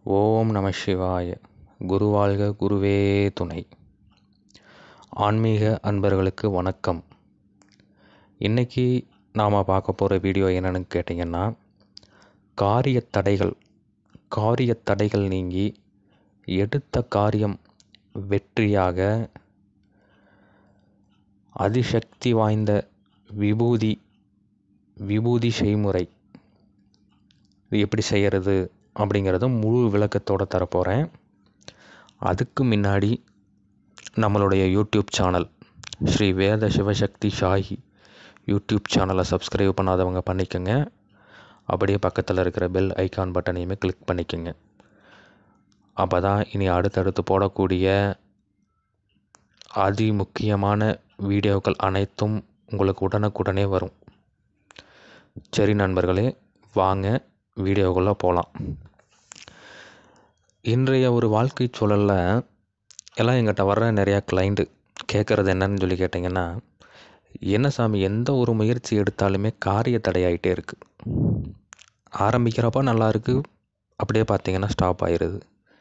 ஓம் நம சிவாய குருவாழ்க குருவே துணை ஆன்மீக அன்பர்களுக்கு வணக்கம் இன்றைக்கி நாம் பார்க்க போகிற வீடியோ என்னென்னு கேட்டிங்கன்னா காரிய தடைகள் காரிய தடைகள் நீங்கி எடுத்த காரியம் வெற்றியாக அதிசக்தி வாய்ந்த விபூதி விபூதி செய்முறை இது எப்படி செய்கிறது அப்படிங்கிறத முழு விளக்கத்தோடு தரப்போகிறேன் அதுக்கு முன்னாடி நம்மளுடைய YouTube channel Sri Veda Sivasakthi Shahi YouTube சேனலை சப்ஸ்கிரைப் பண்ணாதவங்க பண்ணிக்கோங்க அப்படியே பக்கத்தில் இருக்கிற பெல் ஐக்கான் பட்டனையுமே கிளிக் பண்ணிக்கோங்க அப்போ தான் இனி அடுத்தடுத்து போடக்கூடிய அதி முக்கியமான வீடியோக்கள் அனைத்தும் உங்களுக்கு உடனுக்குடனே வரும் சரி நண்பர்களே வாங்க வீடியோக்குள்ளே போகலாம் இன்றைய ஒரு வாழ்க்கை சூழலில் எல்லாம் எங்கிட்ட வர்ற நிறையா கிளைண்ட்டு கேட்குறது என்னன்னு சொல்லி கேட்டிங்கன்னா என்ன சாமி எந்த ஒரு முயற்சி எடுத்தாலுமே காரிய தடையாயிட்டே இருக்குது ஆரம்பிக்கிறப்ப நல்லா இருக்குது அப்படியே பார்த்தீங்கன்னா ஸ்டாப் ஆயிடுது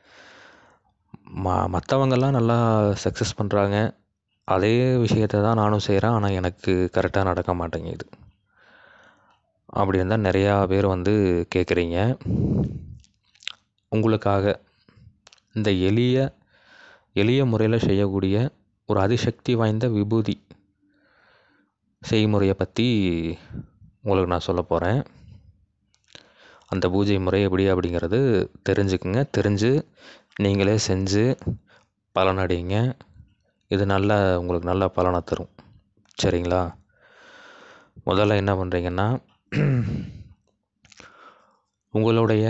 ம மற்றவங்கெல்லாம் நல்லா சக்ஸஸ் பண்ணுறாங்க அதே விஷயத்தை தான் நானும் செய்கிறேன் ஆனால் எனக்கு கரெக்டாக நடக்க மாட்டேங்குது அப்படி இருந்தால் நிறையா பேர் வந்து கேட்குறீங்க உங்களுக்காக இந்த எளிய எளிய முறையில் செய்யக்கூடிய ஒரு அதிசக்தி வாய்ந்த விபூதி செய்முறையை பற்றி உங்களுக்கு நான் சொல்ல போகிறேன் அந்த பூஜை முறை எப்படி அப்படிங்கிறது தெரிஞ்சுக்குங்க தெரிஞ்சு நீங்களே செஞ்சு பலனடைங்க இது நல்ல உங்களுக்கு நல்ல பலனை தரும் சரிங்களா முதல்ல என்ன பண்ணுறீங்கன்னா உங்களுடைய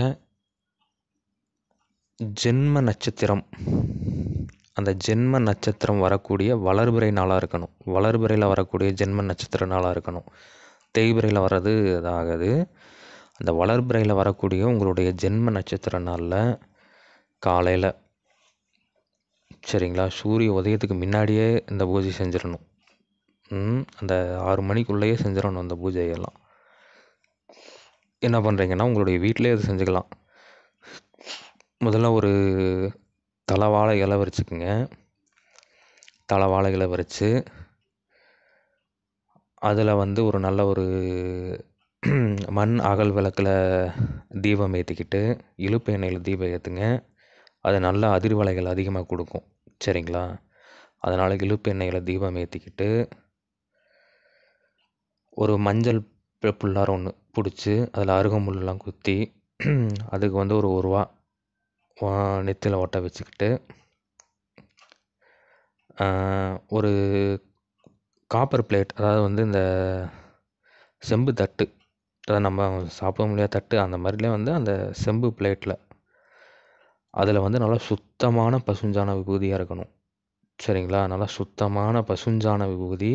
ஜென்ம நட்சத்திரம் அந்த ஜென்ம நட்சத்திரம் வரக்கூடிய வளர்பிறை நாளாக இருக்கணும் வளர்பிறையில் வரக்கூடிய ஜென்ம நட்சத்திர நாளாக இருக்கணும் தேய்பிறையில் வர்றது இதாகுது அந்த வளர்பிறையில் வரக்கூடிய உங்களுடைய ஜென்ம நட்சத்திர நாளில் காலையில் சரிங்களா சூரிய உதயத்துக்கு முன்னாடியே இந்த பூஜை செஞ்சிடணும் அந்த ஆறு மணிக்குள்ளேயே செஞ்சிடணும் அந்த பூஜையெல்லாம் என்ன பண்ணுறீங்கன்னா உங்களுடைய வீட்டிலே அது செஞ்சுக்கலாம் முதல்ல ஒரு தலைவாழை இலை வச்சுக்குங்க தலைவாழை இலை வச்சு அதில் வந்து ஒரு நல்ல ஒரு மண் அகல் விளக்கில் தீபம் ஏற்றிக்கிட்டு இழுப்பு எண்ணெயில் தீபம் ஏற்றுங்க அது நல்ல அதிர்வலைகள் அதிகமாக கொடுக்கும் சரிங்களா அதனால் இழுப்பு எண்ணெயில் தீபம் ஏற்றிக்கிட்டு ஒரு மஞ்சள் புல்லார் ஒன்று பிடிச்சி அதில் அருகம்புல்லாம் குத்தி அதுக்கு வந்து ஒரு ஒரு ரூபா நெத்தியில் ஒட்ட வச்சுக்கிட்டு ஒரு காப்பர் பிளேட் அதாவது வந்து இந்த செம்பு தட்டு அதாவது நம்ம சாப்பிட முடியாத தட்டு அந்த மாதிரிலே வந்து அந்த செம்பு பிளேட்டில் அதில் வந்து நல்லா சுத்தமான பசுஞ்சான விபூதியாக இருக்கணும் சரிங்களா நல்லா சுத்தமான பசுஞ்சான விபூதி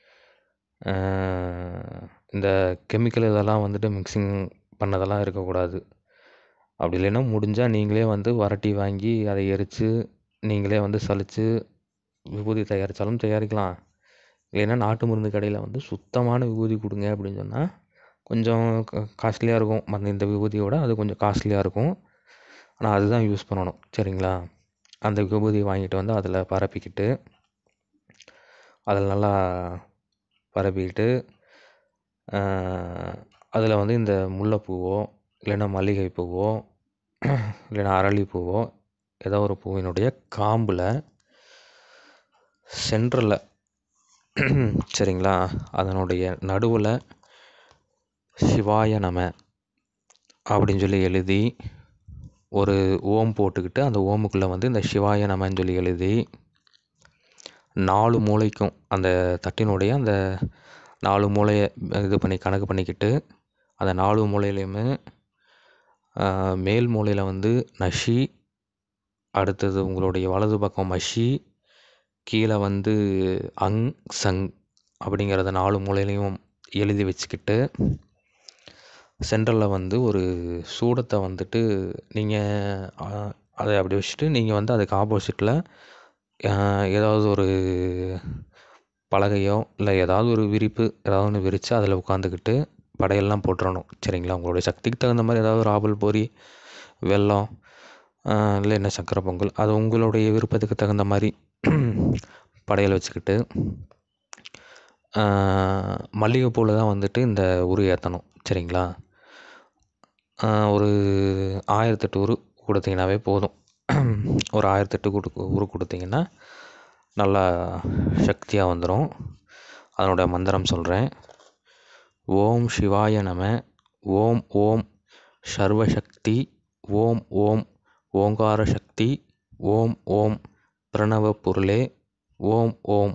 இந்த கெமிக்கல் இதெல்லாம் வந்துட்டு மிக்சிங் பண்ணதெல்லாம் இருக்கக்கூடாது அப்படி இல்லைன்னா முடிஞ்சால் நீங்களே வந்து வரட்டி வாங்கி அதை எரித்து நீங்களே வந்து சலித்து விபூதி தயாரித்தாலும் தயாரிக்கலாம் இல்லைன்னா நாட்டு மருந்து கடையில் வந்து சுத்தமான விபூதி கொடுங்க அப்படின்னு சொன்னால் கொஞ்சம் காஸ்ட்லியாக இருக்கும் மற்ற இந்த விபூதியோட அது கொஞ்சம் காஸ்ட்லியாக இருக்கும் ஆனால் அதுதான் யூஸ் பண்ணணும் சரிங்களா அந்த விபூதி வாங்கிட்டு வந்து அதில் பரப்பிக்கிட்டு அதில் நல்லா பரப்பிக்கிட்டு அதில் வந்து இந்த முல்லைப்பூவோ இல்லைன்னா மல்லிகைப்பூவோ இல்லைன்னா அரளிப்பூவோ ஏதோ ஒரு பூவினுடைய காம்பில் சென்டரில் சரிங்களா அதனுடைய நடுவில் சிவாய நம அப்படின்னு சொல்லி எழுதி ஒரு ஓம் போட்டுக்கிட்டு அந்த ஓமுக்குள்ளே வந்து இந்த சிவாய நமன்னு சொல்லி எழுதி நாலு மூளைக்கும் அந்த தட்டினுடைய அந்த நாலு மூளையை இது பண்ணி கணக்கு பண்ணிக்கிட்டு அந்த நாலு மூலையிலையுமே மேல் மூலையில் வந்து நஷி அடுத்தது உங்களுடைய வலது பக்கம் மஷி கீழே வந்து அங் சங் அப்படிங்கிறத நாலு மூலையிலையும் எழுதி வச்சுக்கிட்டு சென்டரில் வந்து ஒரு சூடத்தை வந்துட்டு நீங்கள் அதை அப்படி வச்சுட்டு நீங்கள் வந்து அதுக்கு ஆப்போசிட்டில் ஏதாவது ஒரு பலகையோ இல்லை ஏதாவது ஒரு விரிப்பு ஏதாவது ஒன்று விரித்து அதில் உட்காந்துக்கிட்டு படையெல்லாம் போட்டுறணும் சரிங்களா உங்களுடைய சக்திக்கு தகுந்த மாதிரி ஏதாவது ஒரு ஆபல் பொரி வெல்லம் இல்லைன்னா சக்கரை பொங்கல் அது உங்களுடைய விருப்பத்துக்கு தகுந்த மாதிரி படையல் வச்சுக்கிட்டு மல்லிகைப்பூவில் தான் வந்துட்டு இந்த உரு ஏற்றணும் சரிங்களா ஒரு ஆயிரத்தெட்டு உரு கொடுத்தீங்கன்னாவே போதும் ஒரு ஆயிரத்தெட்டு கொடு உரு கொடுத்தீங்கன்னா நல்லா சக்தியாக வந்துடும் அதனுடைய மந்திரம் சொல்கிறேன் ஓம் சிவாய நம ஓம் ஓம் சர்வசக்தி ஓம் ஓம் ஓங்கார சக்தி ஓம் ஓம் பிரணவ பொருளே ஓம் ஓம்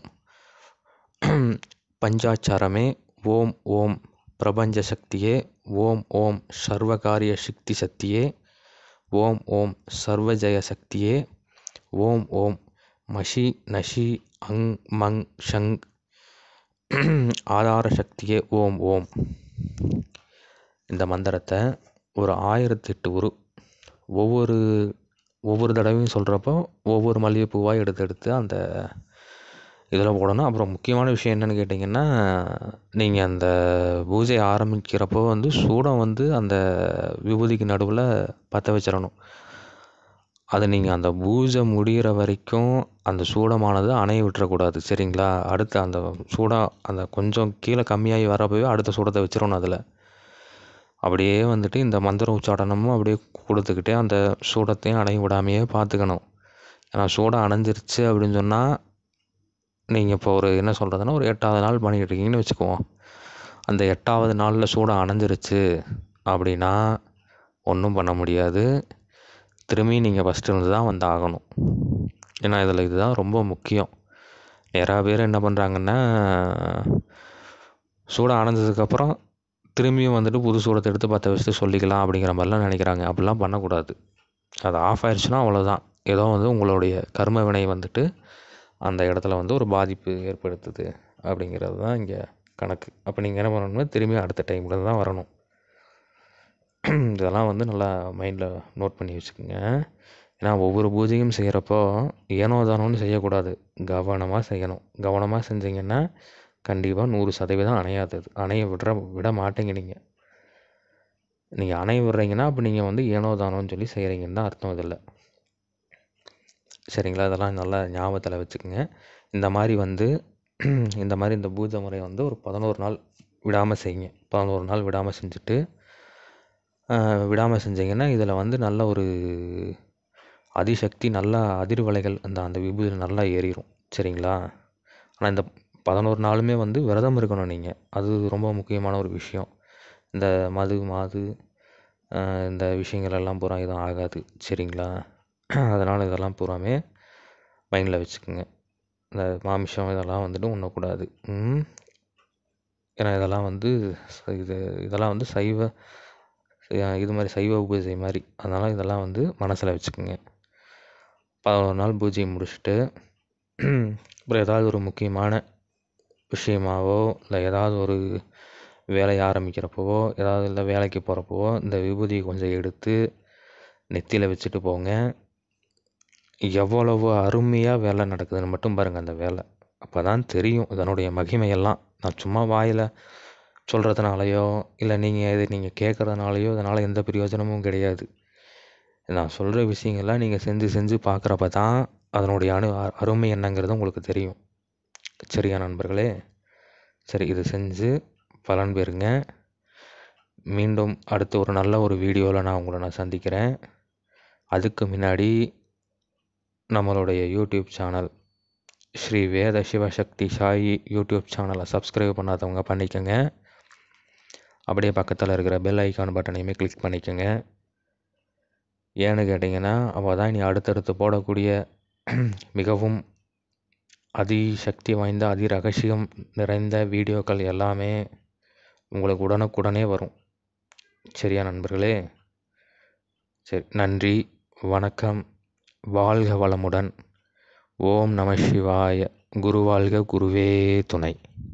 பஞ்சாச்சாரமே ஓம் ஓம் பிரபஞ்ச சக்தியே ஓம் ஓம் சர்வகாரிய சக்தி சக்தியே ஓம் ஓம் சர்வஜய சக்தியே ஓம் ஓம் மஷி நஷி அங் மங் ஷங் ஆதார சக்தியே ஓம் ஓம் இந்த மந்திரத்தை ஒரு ஆயிரத்தெட்டு உரு ஒவ்வொரு ஒவ்வொரு தடவையும் சொல்கிறப்போ ஒவ்வொரு மல்லிகைப்பூவாக எடுத்து எடுத்து அந்த இதில் போடணும் அப்புறம் முக்கியமான விஷயம் என்னென்னு கேட்டிங்கன்னா நீங்கள் அந்த பூஜை ஆரம்பிக்கிறப்போ வந்து சூடம் வந்து அந்த விபூதிக்கு நடுவில் பற்ற வச்சிடணும் அதை நீங்கள் அந்த பூஜை முடிகிற வரைக்கும் அந்த சூடமானது அணைய விட்டுறக்கூடாது சரிங்களா அடுத்து அந்த சூடம் அந்த கொஞ்சம் கீழே கம்மியாகி வரப்போவே அடுத்த சூடத்தை வச்சிடணும் அதில் அப்படியே வந்துட்டு இந்த மந்திர உச்சாடனமும் அப்படியே கொடுத்துக்கிட்டே அந்த சூடத்தையும் அணைய விடாமையே பார்த்துக்கணும் ஏன்னா சூடம் அணைஞ்சிருச்சு அப்படின்னு சொன்னால் நீங்கள் இப்போ ஒரு என்ன சொல்கிறதுனா ஒரு எட்டாவது நாள் பண்ணிக்கிட்டு இருக்கீங்கன்னு வச்சுக்குவோம் அந்த எட்டாவது நாளில் சூடம் அணைஞ்சிருச்சு அப்படின்னா ஒன்றும் பண்ண முடியாது திரும்பி நீங்கள் ஃபஸ்ட்டு இருந்து தான் வந்து ஆகணும் ஏன்னா இதில் இதுதான் ரொம்ப முக்கியம் நிறையா பேர் என்ன பண்ணுறாங்கன்னா சூடம் அணைஞ்சதுக்கப்புறம் திரும்பியும் வந்துட்டு புது சூடத்தை எடுத்து பற்ற வச்சுட்டு சொல்லிக்கலாம் அப்படிங்கிற மாதிரிலாம் நினைக்கிறாங்க அப்படிலாம் பண்ணக்கூடாது அது ஆஃப் ஆயிடுச்சுன்னா அவ்வளோதான் ஏதோ வந்து உங்களுடைய கர்ம வினை வந்துட்டு அந்த இடத்துல வந்து ஒரு பாதிப்பு ஏற்படுத்துது அப்படிங்கிறது தான் இங்கே கணக்கு அப்போ நீங்கள் என்ன பண்ணணும்னா திரும்பி அடுத்த டைமில் தான் வரணும் இதெல்லாம் வந்து நல்லா மைண்டில் நோட் பண்ணி வச்சுக்கோங்க ஏன்னா ஒவ்வொரு பூஜையும் செய்கிறப்போ ஏனோ தானோன்னு செய்யக்கூடாது கவனமாக செய்யணும் கவனமாக செஞ்சீங்கன்னா கண்டிப்பாக நூறு சதவீதம் அணையாதது அணைய விடுற விட மாட்டீங்க நீங்கள் நீங்கள் அணைய விடுறீங்கன்னா அப்போ நீங்கள் வந்து ஏனோ தானோன்னு சொல்லி செய்கிறீங்கன்னு தான் அர்த்தம் இதில் சரிங்களா இதெல்லாம் நல்லா ஞாபகத்தில் வச்சுக்கோங்க இந்த மாதிரி வந்து இந்த மாதிரி இந்த பூஜை முறையை வந்து ஒரு பதினோரு நாள் விடாமல் செய்யுங்க பதினோரு நாள் விடாமல் செஞ்சுட்டு விடாமல் செஞ்சீங்கன்னா இதில் வந்து நல்ல ஒரு அதிசக்தி நல்லா அதிர்வலைகள் அந்த அந்த விபூதியில் நல்லா ஏறிடும் சரிங்களா ஆனால் இந்த பதினோரு நாளுமே வந்து விரதம் இருக்கணும் நீங்கள் அது ரொம்ப முக்கியமான ஒரு விஷயம் இந்த மது மாது இந்த விஷயங்கள் எல்லாம் பூரா எதுவும் ஆகாது சரிங்களா அதனால் இதெல்லாம் பூராமே மைண்டில் வச்சுக்கோங்க இந்த மாமிசம் இதெல்லாம் வந்துட்டு உண்ணக்கூடாது ஏன்னா இதெல்லாம் வந்து இது இதெல்லாம் வந்து சைவ இது மாதிரி சைவ பூஜை மாதிரி அதனால் இதெல்லாம் வந்து மனசில் வச்சுக்கோங்க பதினோரு நாள் பூஜையை முடிச்சுட்டு அப்புறம் ஏதாவது ஒரு முக்கியமான விஷயமாவோ இல்லை ஏதாவது ஒரு வேலையை ஆரம்பிக்கிறப்போவோ ஏதாவது இல்லை வேலைக்கு போகிறப்போவோ இந்த விபூதியை கொஞ்சம் எடுத்து நெத்தியில் வச்சுட்டு போங்க எவ்வளவு அருமையாக வேலை நடக்குதுன்னு மட்டும் பாருங்கள் அந்த வேலை அப்போ தான் தெரியும் இதனுடைய மகிமையெல்லாம் நான் சும்மா வாயில் சொல்கிறதுனாலையோ இல்லை நீங்கள் இது நீங்கள் கேட்குறதுனாலையோ இதனால் எந்த பிரயோஜனமும் கிடையாது நான் சொல்கிற விஷயங்கள்லாம் நீங்கள் செஞ்சு செஞ்சு பார்க்குறப்ப தான் அதனுடைய அணு அருமை என்னங்கிறது உங்களுக்கு தெரியும் சரியா நண்பர்களே சரி இது செஞ்சு பலன் பெறுங்க மீண்டும் அடுத்து ஒரு நல்ல ஒரு வீடியோவில் நான் உங்களை நான் சந்திக்கிறேன் அதுக்கு முன்னாடி நம்மளுடைய YouTube channel Sri Veda Sivasakthi Sai YouTube சேனலை சப்ஸ்கிரைப் பண்ணாதவங்க பண்ணிக்கோங்க அப்படியே பக்கத்தில் இருக்கிற பெல் ஐக்கான் பட்டனையுமே கிளிக் பண்ணிக்கோங்க ஏன்னு கேட்டிங்கன்னா அப்போ தான் நீ அடுத்தடுத்து போடக்கூடிய மிகவும் அதி சக்தி வாய்ந்த அதி ரகசியம் நிறைந்த வீடியோக்கள் எல்லாமே உங்களுக்கு உடனுக்குடனே வரும் சரியா நண்பர்களே சரி நன்றி வணக்கம் வாழ்க வளமுடன் ஓம் நம சிவாய குரு வாழ்க குருவே துணை